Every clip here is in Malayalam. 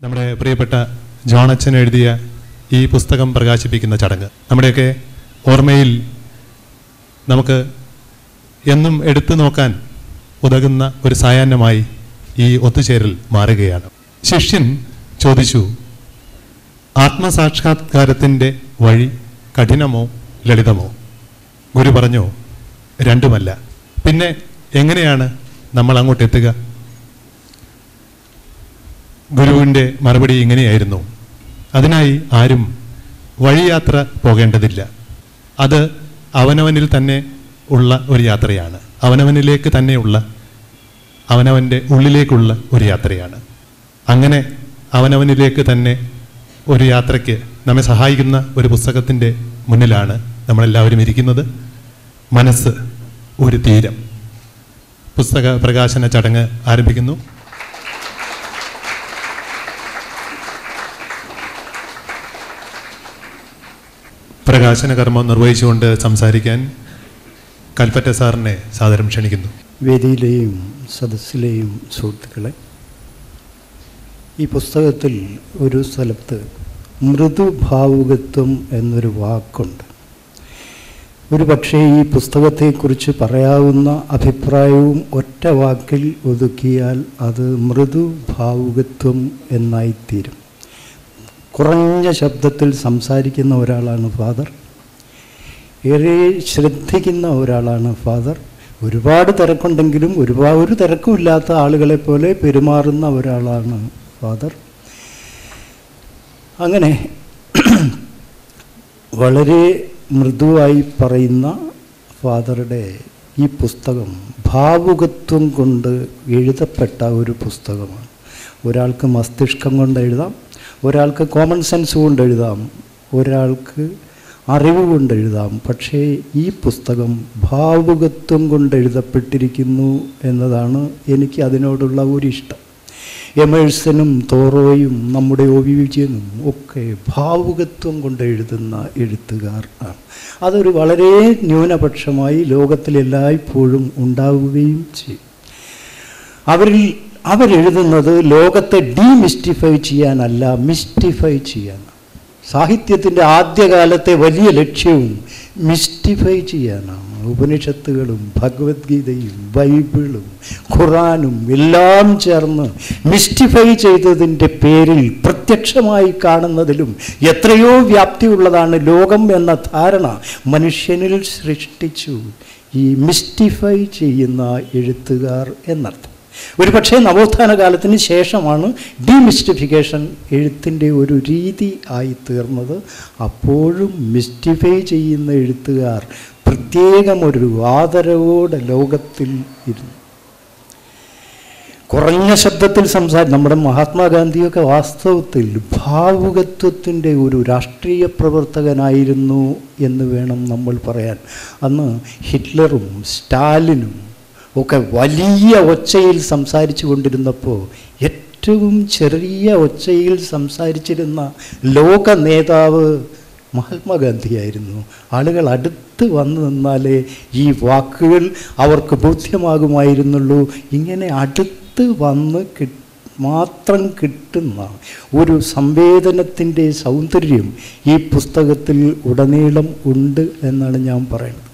നമ്മുടെ പ്രിയപ്പെട്ട ജോണച്ചൻ എഴുതിയ ഈ പുസ്തകം പ്രകാശിപ്പിക്കുന്ന ചടങ്ങ് നമ്മുടെയൊക്കെ ഓർമ്മയിൽ നമുക്ക് എന്നും എടുത്തു നോക്കാൻ ഉതകുന്ന ഒരു സായാഹ്നമായി ഈ ഒത്തുചേരൽ മാറുകയാണ് ശിഷ്യൻ ചോദിച്ചു ആത്മസാക്ഷാത്കാരത്തിൻ്റെ വഴി കഠിനമോ ലളിതമോ ഗുരു പറഞ്ഞു രണ്ടുമല്ല പിന്നെ എങ്ങനെയാണ് നമ്മൾ അങ്ങോട്ട് എത്തുക ഗുരുവിൻ്റെ മറുപടി ഇങ്ങനെയായിരുന്നു അതിനായി ആരും വഴിയാത്ര പോകേണ്ടതില്ല അത് അവനവനിൽ തന്നെ ഉള്ള ഒരു യാത്രയാണ് അവനവനിലേക്ക് തന്നെയുള്ള അവനവൻ്റെ ഉള്ളിലേക്കുള്ള ഒരു യാത്രയാണ് അങ്ങനെ അവനവനിലേക്ക് തന്നെ ഒരു യാത്രയ്ക്ക് നമ്മെ സഹായിക്കുന്ന ഒരു പുസ്തകത്തിൻ്റെ മുന്നിലാണ് നമ്മളെല്ലാവരും ഇരിക്കുന്നത് മനസ്സ് ഒരു തീരം പുസ്തക പ്രകാശന ചടങ്ങ് ആരംഭിക്കുന്നു പ്രകാശന കർമ്മം നിർവഹിച്ചുകൊണ്ട് സംസാരിക്കാൻ കൽപ്പറ്റ സാറിനെ സാദരം ക്ഷണിക്കുന്നു വേദിയിലെയും സദസ്സിലെയും സുഹൃത്തുക്കളെ ഈ പുസ്തകത്തിൽ ഒരു സ്ഥലത്ത് മൃദുഭാവുകത്വം എന്നൊരു വാക്കുണ്ട് ഒരു പക്ഷേ ഈ പുസ്തകത്തെക്കുറിച്ച് പറയാവുന്ന അഭിപ്രായവും ഒറ്റ വാക്കിൽ ഒതുക്കിയാൽ അത് മൃദുഭാവുകത്വം എന്നായിത്തീരും കുറഞ്ഞ ശബ്ദത്തിൽ സംസാരിക്കുന്ന ഒരാളാണ് ഫാദർ ഏറെ ശ്രദ്ധിക്കുന്ന ഒരാളാണ് ഫാദർ ഒരുപാട് തിരക്കുണ്ടെങ്കിലും ഒരുപാട് ഒരു തിരക്കുമില്ലാത്ത ആളുകളെ പോലെ പെരുമാറുന്ന ഒരാളാണ് ഫാദർ അങ്ങനെ വളരെ മൃദുവായി പറയുന്ന ഫാദറുടെ ഈ പുസ്തകം ഭാവുകത്വം കൊണ്ട് എഴുതപ്പെട്ട ഒരു പുസ്തകമാണ് ഒരാൾക്ക് മസ്തിഷ്കം കൊണ്ട് എഴുതാം ഒരാൾക്ക് കോമൺ സെൻസ് കൊണ്ട് എഴുതാം ഒരാൾക്ക് അറിവ് കൊണ്ട് എഴുതാം പക്ഷേ ഈ പുസ്തകം ഭാവുകത്വം കൊണ്ട് എഴുതപ്പെട്ടിരിക്കുന്നു എന്നതാണ് എനിക്ക് അതിനോടുള്ള ഒരു ഇഷ്ടം എമേഴ്സനും തോറോയും നമ്മുടെ ഒ വി വിജയനും ഒക്കെ ഭാവുകത്വം കൊണ്ട് എഴുതുന്ന എഴുത്തുകാർ ആണ് അതൊരു വളരെ ന്യൂനപക്ഷമായി ലോകത്തിലെല്ലായ്പ്പോഴും ഉണ്ടാവുകയും ചെയ്യും അവരിൽ അവരെഴുതുന്നത് ലോകത്തെ ഡീമിസ്റ്റിഫൈ ചെയ്യാനല്ല മിസ്റ്റിഫൈ ചെയ്യാനാണ് സാഹിത്യത്തിൻ്റെ ആദ്യകാലത്തെ വലിയ ലക്ഷ്യവും മിസ്റ്റിഫൈ ചെയ്യാനാണ് ഉപനിഷത്തുകളും ഭഗവത്ഗീതയും ബൈബിളും ഖുറാനും എല്ലാം ചേർന്ന് മിസ്റ്റിഫൈ ചെയ്തതിൻ്റെ പേരിൽ പ്രത്യക്ഷമായി കാണുന്നതിലും എത്രയോ വ്യാപ്തിയുള്ളതാണ് ലോകം എന്ന ധാരണ മനുഷ്യനിൽ സൃഷ്ടിച്ചു ഈ മിസ്റ്റിഫൈ ചെയ്യുന്ന എഴുത്തുകാർ എന്നർത്ഥം ഒരുപക്ഷെ നവോത്ഥാന കാലത്തിന് ശേഷമാണ് ഡീമിസ്റ്റിഫിക്കേഷൻ എഴുത്തിൻ്റെ ഒരു രീതി ആയി തീർന്നത് അപ്പോഴും മിസ്റ്റിഫൈ ചെയ്യുന്ന എഴുത്തുകാർ പ്രത്യേകമൊരു ആദരവോടെ ലോകത്തിൽ ഇരുന്നു കുറഞ്ഞ ശബ്ദത്തിൽ സംസാരി നമ്മുടെ മഹാത്മാഗാന്ധിയൊക്കെ വാസ്തവത്തിൽ ഭാവുകത്വത്തിൻ്റെ ഒരു രാഷ്ട്രീയ പ്രവർത്തകനായിരുന്നു എന്ന് വേണം നമ്മൾ പറയാൻ അന്ന് ഹിറ്റ്ലറും സ്റ്റാലിനും ഒക്കെ വലിയ ഒച്ചയിൽ സംസാരിച്ചു കൊണ്ടിരുന്നപ്പോൾ ഏറ്റവും ചെറിയ ഒച്ചയിൽ സംസാരിച്ചിരുന്ന ലോക നേതാവ് മഹാത്മാഗാന്ധിയായിരുന്നു ആളുകൾ അടുത്ത് വന്നു നിന്നാലേ ഈ വാക്കുകൾ അവർക്ക് ബോധ്യമാകുമായിരുന്നുള്ളൂ ഇങ്ങനെ അടുത്ത് വന്ന് കി മാത്രം കിട്ടുന്ന ഒരു സംവേദനത്തിൻ്റെ സൗന്ദര്യം ഈ പുസ്തകത്തിൽ ഉടനീളം ഉണ്ട് എന്നാണ് ഞാൻ പറയുന്നത്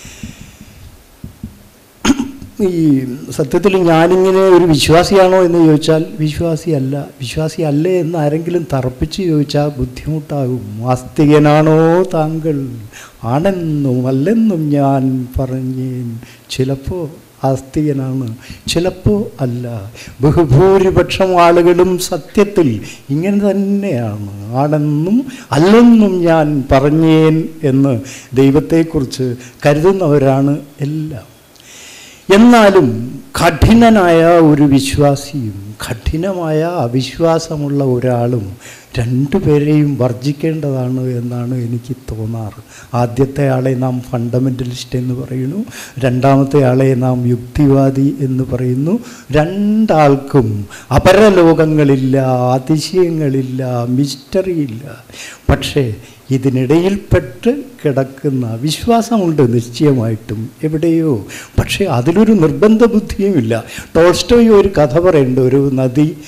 ഈ സത്യത്തിൽ ഞാനിങ്ങനെ ഒരു വിശ്വാസിയാണോ എന്ന് ചോദിച്ചാൽ വിശ്വാസിയല്ല വിശ്വാസിയല്ലേ എന്ന് ആരെങ്കിലും തറപ്പിച്ച് ചോദിച്ചാൽ ബുദ്ധിമുട്ടാകും ആസ്തികനാണോ താങ്കൾ ആണെന്നും അല്ലെന്നും ഞാൻ പറഞ്ഞേൻ ചിലപ്പോൾ ആസ്തികനാണ് ചിലപ്പോൾ അല്ല ബഹുഭൂരിപക്ഷം ആളുകളും സത്യത്തിൽ ഇങ്ങനെ തന്നെയാണ് ആണെന്നും അല്ലെന്നും ഞാൻ പറഞ്ഞേൻ എന്ന് ദൈവത്തെക്കുറിച്ച് കരുതുന്നവരാണ് എല്ലാം എന്നാലും കഠിനനായ ഒരു വിശ്വാസിയും കഠിനമായ അവിശ്വാസമുള്ള ഒരാളും രണ്ടുപേരെയും വർജിക്കേണ്ടതാണ് എന്നാണ് എനിക്ക് തോന്നാറ് ആദ്യത്തെ ആളെ നാം ഫണ്ടമെൻ്റലിസ്റ്റ് എന്ന് പറയുന്നു രണ്ടാമത്തെ ആളെ നാം യുക്തിവാദി എന്ന് പറയുന്നു രണ്ടാൾക്കും അപരലോകങ്ങളില്ല അതിശയങ്ങളില്ല മിസ്റ്ററിയില്ല പക്ഷേ ഇതിനിടയിൽപ്പെട്ട് കിടക്കുന്ന വിശ്വാസമുണ്ട് നിശ്ചയമായിട്ടും എവിടെയോ പക്ഷേ അതിലൊരു നിർബന്ധ ബുദ്ധിയുമില്ല ടോൾസ്റ്റോയ് ഒരു കഥ പറയുന്നുണ്ട് ഒരു നദി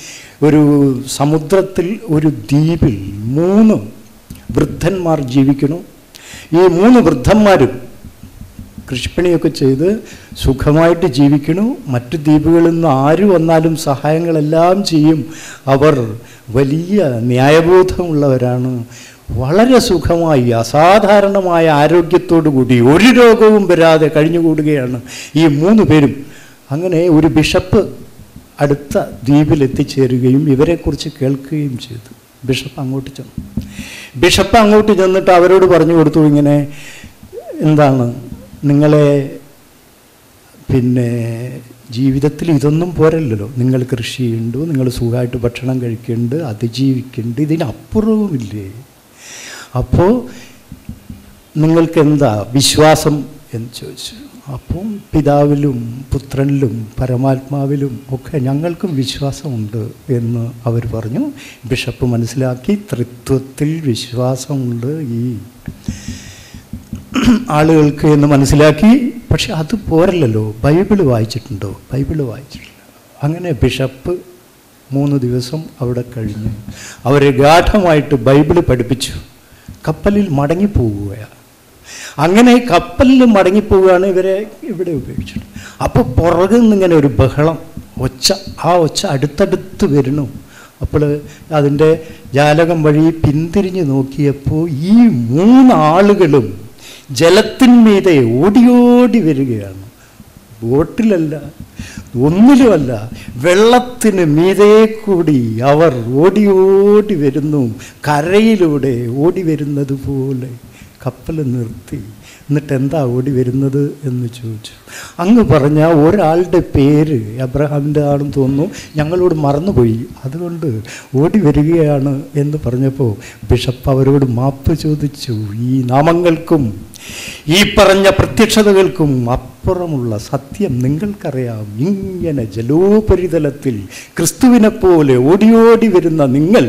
ഒരു സമുദ്രത്തിൽ ഒരു ദ്വീപിൽ മൂന്ന് വൃദ്ധന്മാർ ജീവിക്കുന്നു ഈ മൂന്ന് വൃദ്ധന്മാരും കൃഷിപ്പണിയൊക്കെ ചെയ്ത് സുഖമായിട്ട് ജീവിക്കണു മറ്റു ദ്വീപുകളിൽ നിന്ന് ആര് വന്നാലും സഹായങ്ങളെല്ലാം ചെയ്യും അവർ വലിയ ന്യായബോധമുള്ളവരാണ് വളരെ സുഖമായി അസാധാരണമായ ആരോഗ്യത്തോടു കൂടി ഒരു രോഗവും വരാതെ കഴിഞ്ഞുകൂടുകയാണ് ഈ മൂന്ന് പേരും അങ്ങനെ ഒരു ബിഷപ്പ് അടുത്ത ദ്വീപിൽ എത്തിച്ചേരുകയും ഇവരെക്കുറിച്ച് കേൾക്കുകയും ചെയ്തു ബിഷപ്പ് അങ്ങോട്ട് ചെന്നു ബിഷപ്പ് അങ്ങോട്ട് ചെന്നിട്ട് അവരോട് പറഞ്ഞു കൊടുത്തു ഇങ്ങനെ എന്താണ് നിങ്ങളെ പിന്നെ ജീവിതത്തിൽ ഇതൊന്നും പോരല്ലോ നിങ്ങൾ കൃഷിയുണ്ട് നിങ്ങൾ സുഖമായിട്ട് ഭക്ഷണം കഴിക്കുന്നുണ്ട് അതിജീവിക്കുന്നുണ്ട് ഇതിനപ്പുറവുമില്ലേ അപ്പോൾ നിങ്ങൾക്ക് എന്താ വിശ്വാസം എന്ന് ചോദിച്ചു അപ്പം പിതാവിലും പുത്രനിലും പരമാത്മാവിലും ഒക്കെ ഞങ്ങൾക്കും വിശ്വാസമുണ്ട് എന്ന് അവർ പറഞ്ഞു ബിഷപ്പ് മനസ്സിലാക്കി ത്രിത്വത്തിൽ വിശ്വാസമുണ്ട് ഈ ആളുകൾക്ക് എന്ന് മനസ്സിലാക്കി പക്ഷെ അത് പോരല്ലോ ബൈബിൾ വായിച്ചിട്ടുണ്ടോ ബൈബിൾ വായിച്ചിട്ടില്ല അങ്ങനെ ബിഷപ്പ് മൂന്ന് ദിവസം അവിടെ കഴിഞ്ഞു അവരെ ഗാഠമായിട്ട് ബൈബിൾ പഠിപ്പിച്ചു കപ്പലിൽ മടങ്ങിപ്പോവുകയാണ് അങ്ങനെ കപ്പലിൽ മടങ്ങിപ്പോവുകയാണ് ഇവരെ ഇവിടെ ഉപയോഗിച്ചത് അപ്പോൾ പുറകിൽ നിന്നിങ്ങനെ ഒരു ബഹളം ഒച്ച ആ ഒച്ച അടുത്തടുത്ത് വരുന്നു അപ്പോൾ അതിൻ്റെ ജാലകം വഴി പിന്തിരിഞ്ഞ് നോക്കിയപ്പോൾ ഈ മൂന്നാളുകളും ജലത്തിന്മീതെ ഓടിയോടി വരികയാണ് ബോട്ടിലല്ല ഒന്നിലുമല്ല വെള്ളത്തിന് മീതേ കൂടി അവർ ഓടി ഓടി വരുന്നു കരയിലൂടെ ഓടി വരുന്നത് പോലെ കപ്പൽ നിർത്തി എന്നിട്ട് എന്താ ഓടി വരുന്നത് എന്ന് ചോദിച്ചു അങ്ങ് പറഞ്ഞ ഒരാളുടെ പേര് അബ്രഹാമിൻ്റെ ആണെന്ന് തോന്നുന്നു ഞങ്ങളോട് മറന്നുപോയി അതുകൊണ്ട് ഓടി വരികയാണ് എന്ന് പറഞ്ഞപ്പോൾ ബിഷപ്പ് അവരോട് മാപ്പ് ചോദിച്ചു ഈ നാമങ്ങൾക്കും ഈ പറഞ്ഞ പ്രത്യക്ഷതകൾക്കും അപ്പുറമുള്ള സത്യം നിങ്ങൾക്കറിയാം ഇങ്ങനെ ജലോപരിതലത്തിൽ ക്രിസ്തുവിനെ പോലെ ഓടിയോടി വരുന്ന നിങ്ങൾ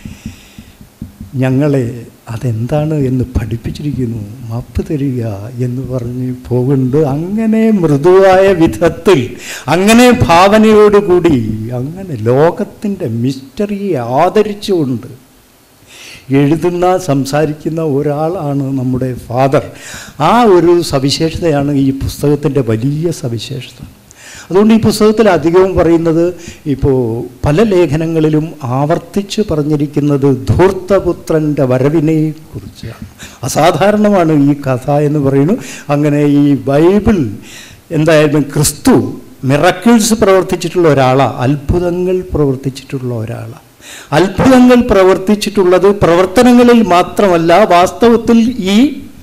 ഞങ്ങളെ അതെന്താണ് എന്ന് പഠിപ്പിച്ചിരിക്കുന്നു മാപ്പ് തരിക എന്ന് പറഞ്ഞ് പോകുന്നുണ്ട് അങ്ങനെ മൃദുവായ വിധത്തിൽ അങ്ങനെ ഭാവനയോടുകൂടി അങ്ങനെ ലോകത്തിൻ്റെ മിസ്റ്ററിയെ ആദരിച്ചുകൊണ്ട് എഴുതുന്ന സംസാരിക്കുന്ന ഒരാളാണ് നമ്മുടെ ഫാദർ ആ ഒരു സവിശേഷതയാണ് ഈ പുസ്തകത്തിൻ്റെ വലിയ സവിശേഷത അതുകൊണ്ട് ഈ പുസ്തകത്തിൽ അധികവും പറയുന്നത് ഇപ്പോൾ പല ലേഖനങ്ങളിലും ആവർത്തിച്ച് പറഞ്ഞിരിക്കുന്നത് ധൂർത്തപുത്രൻ്റെ വരവിനെ കുറിച്ചാണ് അസാധാരണമാണ് ഈ കഥ എന്ന് പറയുന്നു അങ്ങനെ ഈ ബൈബിൾ എന്തായാലും ക്രിസ്തു മിറക്കിൾസ് പ്രവർത്തിച്ചിട്ടുള്ള ഒരാളാണ് അത്ഭുതങ്ങൾ പ്രവർത്തിച്ചിട്ടുള്ള ഒരാളാണ് അത്ഭുതങ്ങൾ പ്രവർത്തിച്ചിട്ടുള്ളത് പ്രവർത്തനങ്ങളിൽ മാത്രമല്ല വാസ്തവത്തിൽ ഈ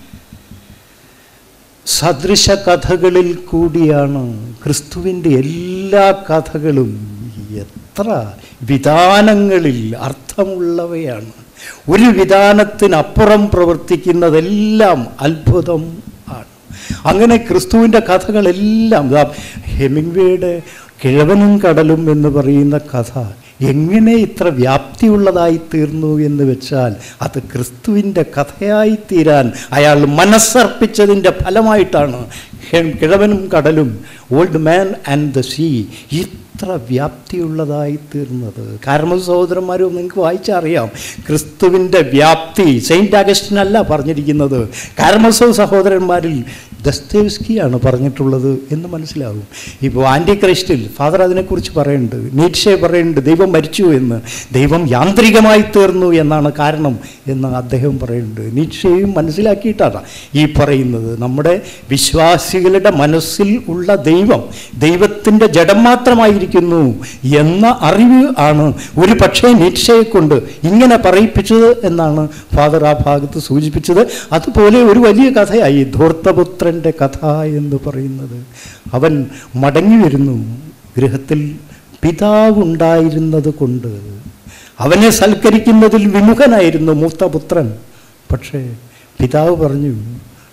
സദൃശ കഥകളിൽ കൂടിയാണ് ക്രിസ്തുവിൻ്റെ എല്ലാ കഥകളും എത്ര വിധാനങ്ങളിൽ അർത്ഥമുള്ളവയാണ് ഒരു വിധാനത്തിനപ്പുറം പ്രവർത്തിക്കുന്നതെല്ലാം അത്ഭുതം ആണ് അങ്ങനെ ക്രിസ്തുവിൻ്റെ കഥകളെല്ലാം ദാ ഹെമിംഗ്വേയുടെ കിഴവനും കടലും എന്ന് പറയുന്ന കഥ എങ്ങനെ ഇത്ര വ്യാപ്തിയുള്ളതായി തീർന്നു എന്ന് വെച്ചാൽ അത് ക്രിസ്തുവിൻ്റെ കഥയായി തീരാൻ അയാൾ മനസ്സർപ്പിച്ചതിൻ്റെ ഫലമായിട്ടാണ് ഹെ- കിഴവനും കടലും old man and the sea ഇത്ര വ്യാപ്തിയുള്ളതായി തീർന്നത് കാരണം സഹോദരന്മാരും നിങ്ങൾക്ക് വായിച്ചറിയാം ക്രിസ്തുവിൻ്റെ വ്യാപ്തി സെയിൻറ്റ് അഗസ്റ്റിൻ അല്ല പറഞ്ഞിരിക്കുന്നത് കാർമസോ സഹോദരന്മാരിൽ ദസ്തേവ്സ്കിയാണ് പറഞ്ഞിട്ടുള്ളത് എന്ന് മനസ്സിലാവും ഇപ്പോൾ ആൻറ്റി ക്രൈസ്റ്റിൽ ഫാദർ അതിനെക്കുറിച്ച് പറയുന്നുണ്ട് നീറ്റ്ഷെ പറയുന്നുണ്ട് ദൈവം മരിച്ചു എന്ന് ദൈവം യാന്ത്രികമായി തീർന്നു എന്നാണ് കാരണം എന്ന് അദ്ദേഹം പറയുന്നുണ്ട് നീറ്റ്ഷയും മനസ്സിലാക്കിയിട്ടാണ് ഈ പറയുന്നത് നമ്മുടെ വിശ്വാസികളുടെ മനസ്സിൽ ഉള്ള ദൈവം ദൈവത്തിൻ്റെ ജഡം മാത്രമായിരിക്കുന്നു എന്ന അറിവ് ആണ് ഒരു പക്ഷേ നീറ്റ്ഷയെ കൊണ്ട് ഇങ്ങനെ പറയിപ്പിച്ചത് എന്നാണ് ഫാദർ ആ ഭാഗത്ത് സൂചിപ്പിച്ചത് അതുപോലെ ഒരു വലിയ കഥയായി ധൂർത്തപുത്രൻ്റെ കഥ എന്ന് പറയുന്നത് അവൻ മടങ്ങി വരുന്നു ഗൃഹത്തിൽ പിതാവുണ്ടായിരുന്നത് കൊണ്ട് അവനെ സൽക്കരിക്കുന്നതിൽ വിമുഖനായിരുന്നു മൂത്ത പുത്രൻ പക്ഷേ പിതാവ് പറഞ്ഞു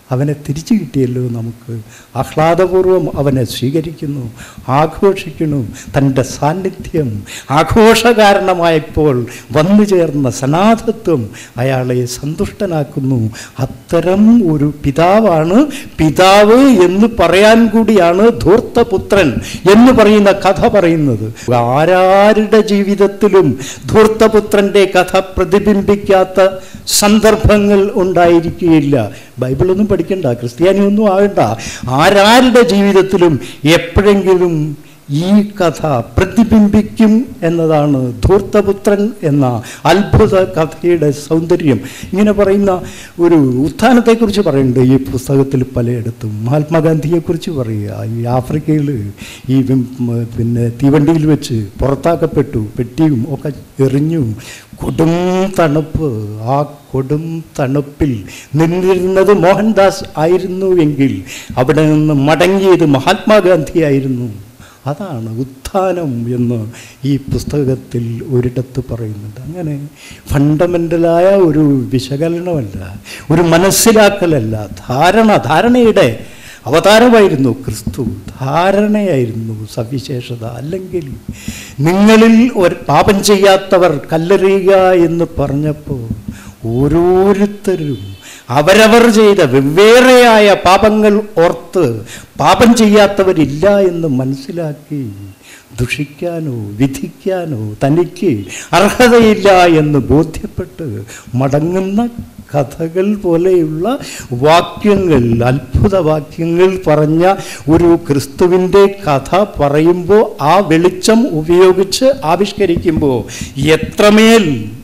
അവനെ തിരിച്ചു കിട്ടിയല്ലോ നമുക്ക് ആഹ്ലാദപൂർവം അവനെ സ്വീകരിക്കുന്നു ആഘോഷിക്കുന്നു തൻ്റെ സാന്നിധ്യം ആഘോഷകാരണമായപ്പോൾ വന്നു ചേർന്ന സനാഥത്വം അയാളെ സന്തുഷ്ടനാക്കുന്നു അത്തരം ഒരു പിതാവാണ് പിതാവ് എന്ന് പറയാൻ കൂടിയാണ് ധൂർത്തപുത്രൻ എന്ന് പറയുന്ന കഥ പറയുന്നത് ആരാരുടെ ജീവിതത്തിലും ധൂർത്തപുത്രൻ്റെ കഥ പ്രതിബിംബിക്കാത്ത സന്ദർഭങ്ങൾ ഉണ്ടായിരിക്കുകയില്ല ബൈബിളൊന്നും പഠിക്കണ്ട ക്രിസ്ത്യാനിയൊന്നും ആകണ്ട ആരാരുടെ ജീവിതത്തിലും എപ്പോഴെങ്കിലും ഈ കഥ പ്രതിബിംബിക്കും എന്നതാണ് ധൂർത്തപുത്രൻ എന്ന അത്ഭുത കഥയുടെ സൗന്ദര്യം ഇങ്ങനെ പറയുന്ന ഒരു ഉത്ഥാനത്തെക്കുറിച്ച് പറയുന്നുണ്ട് ഈ പുസ്തകത്തിൽ പലയിടത്തും മഹാത്മാഗാന്ധിയെക്കുറിച്ച് പറയുക ഈ ആഫ്രിക്കയിൽ ഈ വിം- പിന്നെ തീവണ്ടിയിൽ വെച്ച് പുറത്താക്കപ്പെട്ടു പെട്ടിയും ഒക്കെ എറിഞ്ഞു കൊടും തണുപ്പ് ആ കൊടും തണുപ്പിൽ നിന്നിരുന്നത് മോഹൻദാസ് ആയിരുന്നുവെങ്കിൽ അവിടെ നിന്ന് മടങ്ങിയത് മഹാത്മാഗാന്ധിയായിരുന്നു അതാണ് ഉത്ഥാനം എന്ന് ഈ പുസ്തകത്തിൽ ഒരിടത്ത് പറയുന്നുണ്ട് അങ്ങനെ ഫണ്ടമെൻ്റലായ ഒരു വിശകലനമല്ല ഒരു മനസ്സിലാക്കലല്ല ധാരണ ധാരണയുടെ അവതാരമായിരുന്നു ക്രിസ്തു ധാരണയായിരുന്നു സവിശേഷത അല്ലെങ്കിൽ നിങ്ങളിൽ ഒരു പാപം ചെയ്യാത്തവർ കല്ലെറിയുക എന്ന് പറഞ്ഞപ്പോൾ ഓരോരുത്തരും അവരവർ ചെയ്ത വെവ്വേറെയായ പാപങ്ങൾ ഓർത്ത് പാപം ചെയ്യാത്തവരില്ല എന്ന് മനസ്സിലാക്കി ദുഷിക്കാനോ വിധിക്കാനോ തനിക്ക് അർഹതയില്ല എന്ന് ബോധ്യപ്പെട്ട് മടങ്ങുന്ന കഥകൾ പോലെയുള്ള വാക്യങ്ങൾ അത്ഭുത വാക്യങ്ങൾ പറഞ്ഞ ഒരു ക്രിസ്തുവിൻ്റെ കഥ പറയുമ്പോൾ ആ വെളിച്ചം ഉപയോഗിച്ച് ആവിഷ്കരിക്കുമ്പോൾ എത്രമേൽ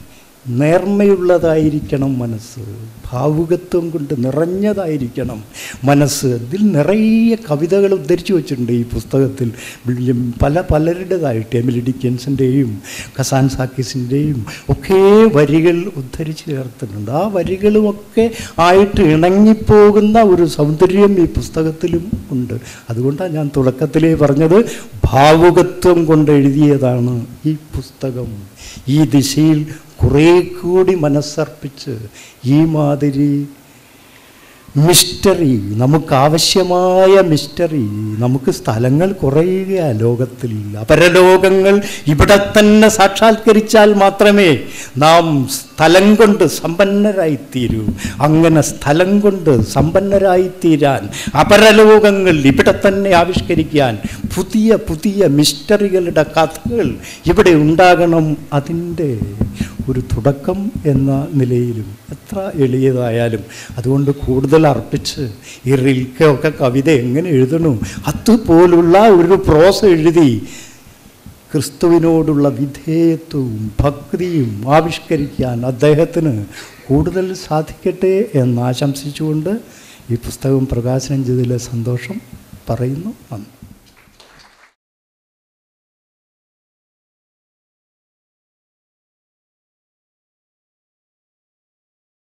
നേർമ്മയുള്ളതായിരിക്കണം മനസ്സ് ഭാവുകത്വം കൊണ്ട് നിറഞ്ഞതായിരിക്കണം മനസ്സ് ഇതിൽ നിറയെ കവിതകൾ ഉദ്ധരിച്ചു വച്ചിട്ടുണ്ട് ഈ പുസ്തകത്തിൽ വില്യം പല പലരുടേതായിട്ട് എമിലി ഡിക്കൻസിൻ്റെയും കസാൻ സാക്കിസിൻ്റെയും ഒക്കെ വരികൾ ഉദ്ധരിച്ച് ചേർത്തിട്ടുണ്ട് ആ വരികളുമൊക്കെ ആയിട്ട് ഇണങ്ങിപ്പോകുന്ന ഒരു സൗന്ദര്യം ഈ പുസ്തകത്തിലും ഉണ്ട് അതുകൊണ്ടാണ് ഞാൻ തുടക്കത്തിലേ പറഞ്ഞത് ഭാവുകത്വം കൊണ്ട് എഴുതിയതാണ് ഈ പുസ്തകം ഈ ദിശയിൽ കുറേ കൂടി മനസ്സർപ്പിച്ച് ഈ മാതിരി മിസ്റ്ററി നമുക്കാവശ്യമായ മിസ്റ്ററി നമുക്ക് സ്ഥലങ്ങൾ കുറയുക ലോകത്തിൽ അപരലോകങ്ങൾ ഇവിടെ തന്നെ സാക്ഷാത്കരിച്ചാൽ മാത്രമേ നാം സ്ഥലം കൊണ്ട് സമ്പന്നരായിത്തീരൂ അങ്ങനെ സ്ഥലം കൊണ്ട് സമ്പന്നരായിത്തീരാൻ അപരലോകങ്ങൾ ഇവിടെ തന്നെ ആവിഷ്കരിക്കാൻ പുതിയ പുതിയ മിസ്റ്ററികളുടെ കഥകൾ ഇവിടെ ഉണ്ടാകണം അതിൻ്റെ ഒരു തുടക്കം എന്ന നിലയിലും എത്ര എളിയതായാലും അതുകൊണ്ട് കൂടുതൽ അർപ്പിച്ച് ഈ റിൽക്കൊക്കെ കവിത എങ്ങനെ എഴുതണു അതുപോലുള്ള ഒരു പ്രോസ് എഴുതി ക്രിസ്തുവിനോടുള്ള വിധേയത്വവും ഭക്തിയും ആവിഷ്കരിക്കാൻ അദ്ദേഹത്തിന് കൂടുതൽ സാധിക്കട്ടെ എന്ന് ആശംസിച്ചുകൊണ്ട് ഈ പുസ്തകം പ്രകാശനം ചെയ്തതിലെ സന്തോഷം പറയുന്നു നന്ദി